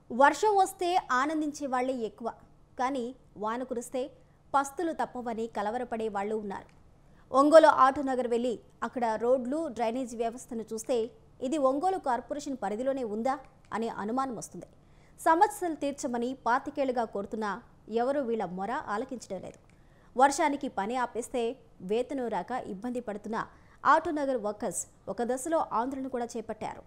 వర్షం వస్తే ఆనందించే వాళ్ళే ఎక్కువ కానీ వాన కురిస్తే పస్తులు తప్పవని కలవరపడే వాళ్ళు ఉన్నారు ఒంగోలు ఆటోనగర్ వెళ్ళి అక్కడ రోడ్లు డ్రైనేజ్ వ్యవస్థను చూస్తే ఇది ఒంగోలు కార్పొరేషన్ పరిధిలోనే ఉందా అనే అనుమానం వస్తుంది సమస్యలు తీర్చమని పాతికేళ్లుగా కోరుతున్నా ఎవరూ వీళ్ళ మొర ఆలకించడం లేదు వర్షానికి పని ఆపేస్తే వేతనం రాక ఇబ్బంది పడుతున్న ఆటోనగర్ వర్కర్స్ ఒక దశలో ఆందోళన కూడా చేపట్టారు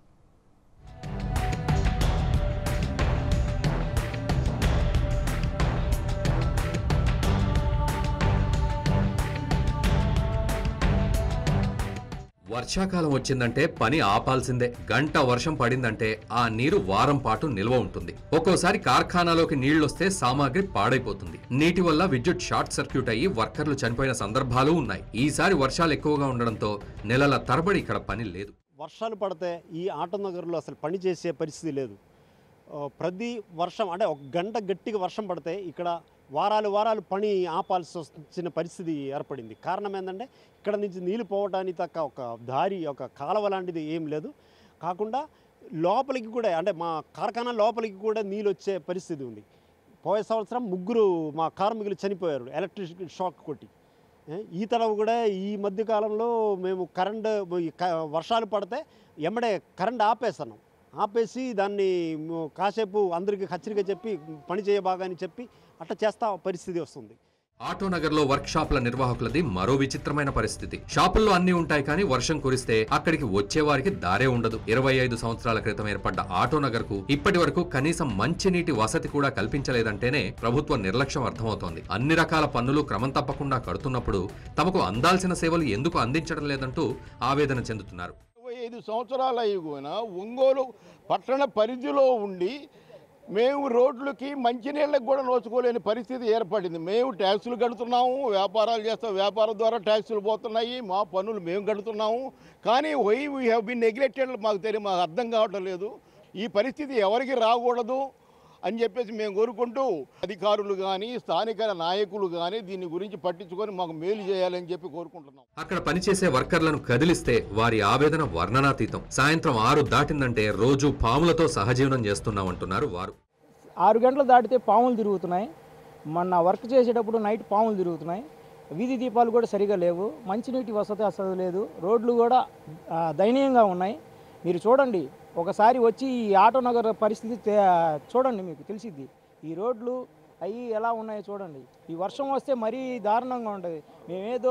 వర్షాకాలం వచ్చిందంటే పని ఆపాల్సిందే గంట వర్షం పడిందంటే ఆ నీరు వారం పాటు నిల్వ ఉంటుంది ఒక్కోసారి కార్ఖానాలోకి నీళ్లొస్తే సామాగ్రి పాడైపోతుంది నీటి వల్ల విద్యుత్ షార్ట్ సర్క్యూట్ అయ్యి వర్కర్లు చనిపోయిన సందర్భాలు ఉన్నాయి ఈసారి వర్షాలు ఎక్కువగా ఉండడంతో నెలల తరబడి ఇక్కడ పని లేదు వర్షాలు పడితే ఈ ఆటో నగర్లో అసలు పని చేసే పరిస్థితి లేదు ఆ, ప్రతి వర్షం అంటే ఒక గంట గట్టిగా వర్షం పడితే ఇక్కడ వారాలు వారాలు పని ఆపాల్సి వచ్చిన పరిస్థితి ఏర్పడింది కారణం ఏంటంటే ఇక్కడ నుంచి నీళ్ళు పోవడానికి తక్క ఒక దారి ఒక కాలువ లాంటిది ఏం లేదు కాకుండా లోపలికి కూడా అంటే మా కార్ఖానా లోపలికి కూడా నీళ్ళు వచ్చే పరిస్థితి ఉంది పోయే సంవత్సరం ముగ్గురు మా కార్మికులు చనిపోయారు ఎలక్ట్రిక్ షాక్ కొట్టి ఏ, ఈ తడవ కూడా ఈ మధ్య కాలంలో మేము కరెంట్ ఈ క- వర్షాలు పడితే ఎమ్మడే కరెంట్ ఆపేస్తున్నాం ఆపేసి దాన్ని ము- కాసేపు అందరికీ హెచ్చరిక చెప్పి పని చేయబాగని చెప్పి అట్లా చేస్తా పరిస్థితి వస్తుంది ఆటో నగర్లో వర్క్ షాపుల నిర్వాహకులది మరో విచిత్రమైన పరిస్థితి షాపుల్లో అన్ని ఉంటాయి కానీ వర్షం కురిస్తే అక్కడికి వచ్చేవారికి దారే ఉండదు ఇరవై ఐదు సంవత్సరాల క్రితం ఏర్పడ్డ ఆటో నగర్ కు ఇప్పటి వరకు కనీసం మంచినీటి వసతి కూడా కల్పించలేదంటేనే ప్రభుత్వ నిర్లక్ష్యం అర్థమవుతోంది అన్ని రకాల పన్నులు క్రమం తప్పకుండా కడుతున్నప్పుడు తమకు అందాల్సిన సేవలు ఎందుకు అందించడం లేదంటూ ఆవేదన చెందుతున్నారు ఇరవై ఐదు సంవత్సరాలు అయి కూడా ఒంగోలు పట్టణ పరిధిలో ఉండి మేము రోడ్లకి మంచినీళ్ళకి కూడా నోచుకోలేని పరిస్థితి ఏర్పడింది మేము ట్యాక్సులు కడుతున్నాము వ్యాపారాలు చేస్తాం వ్యాపారం ద్వారా ట్యాక్సులు పోతున్నాయి మా పన్నులు మేము కడుతున్నాము కానీ why we have been neglected మాకు తెలియదు మాకు అర్థం కావటం లేదు ఈ పరిస్థితి ఎవరికి రాకూడదు అని చెప్పేసి మేము కోరుకుంటూ అధికారులు కానీ స్థానిక నాయకులు కానీ దీని గురించి పట్టించుకొని మాకు మేలు చేయాలని చెప్పి కోరుకుంటున్నాం అక్కడ పనిచేసే వర్కర్లను కదిలిస్తే వారి ఆవేదన వర్ణనాతీతం సాయంత్రం ఆరు దాటిందంటే రోజు పాములతో సహజీవనం చేస్తున్నామంటున్నారు వారు ఆరు గంటలు దాటితే పాములు తిరుగుతున్నాయి మొన్న వర్క్ చేసేటప్పుడు నైట్ పాములు తిరుగుతున్నాయి వీధి దీపాలు కూడా సరిగా లేవు మంచినీటి వసతి అసలు లేదు రోడ్లు కూడా ఆ, దయనీయంగా ఉన్నాయి మీరు చూడండి ఒకసారి వచ్చి ఈ ఆటో నగర్ పరిస్థితి తే- చూడండి మీకు తెలిసిద్ది ఈ రోడ్లు అవి ఎలా ఉన్నాయో చూడండి ఈ వర్షం వస్తే మరీ దారుణంగా ఉంటుంది మేమేదో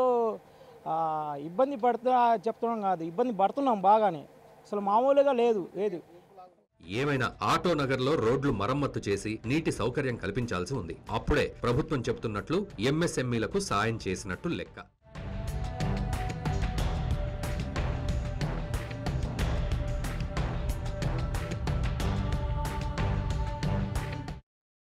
ఆ, ఇబ్బంది పడుతున్నా చెప్తున్నాం కాదు ఇబ్బంది పడుతున్నాం బాగానే అసలు మామూలుగా లేదు ఏది ఏమైనా ఆటో నగర్లో రోడ్లు మరమ్మత్తు చేసి నీటి సౌకర్యం కల్పించాల్సి ఉంది అప్పుడే ప్రభుత్వం చెబుతున్నట్లు ఎంఎస్ఎంఈలకు సాయం చేసినట్టు లెక్క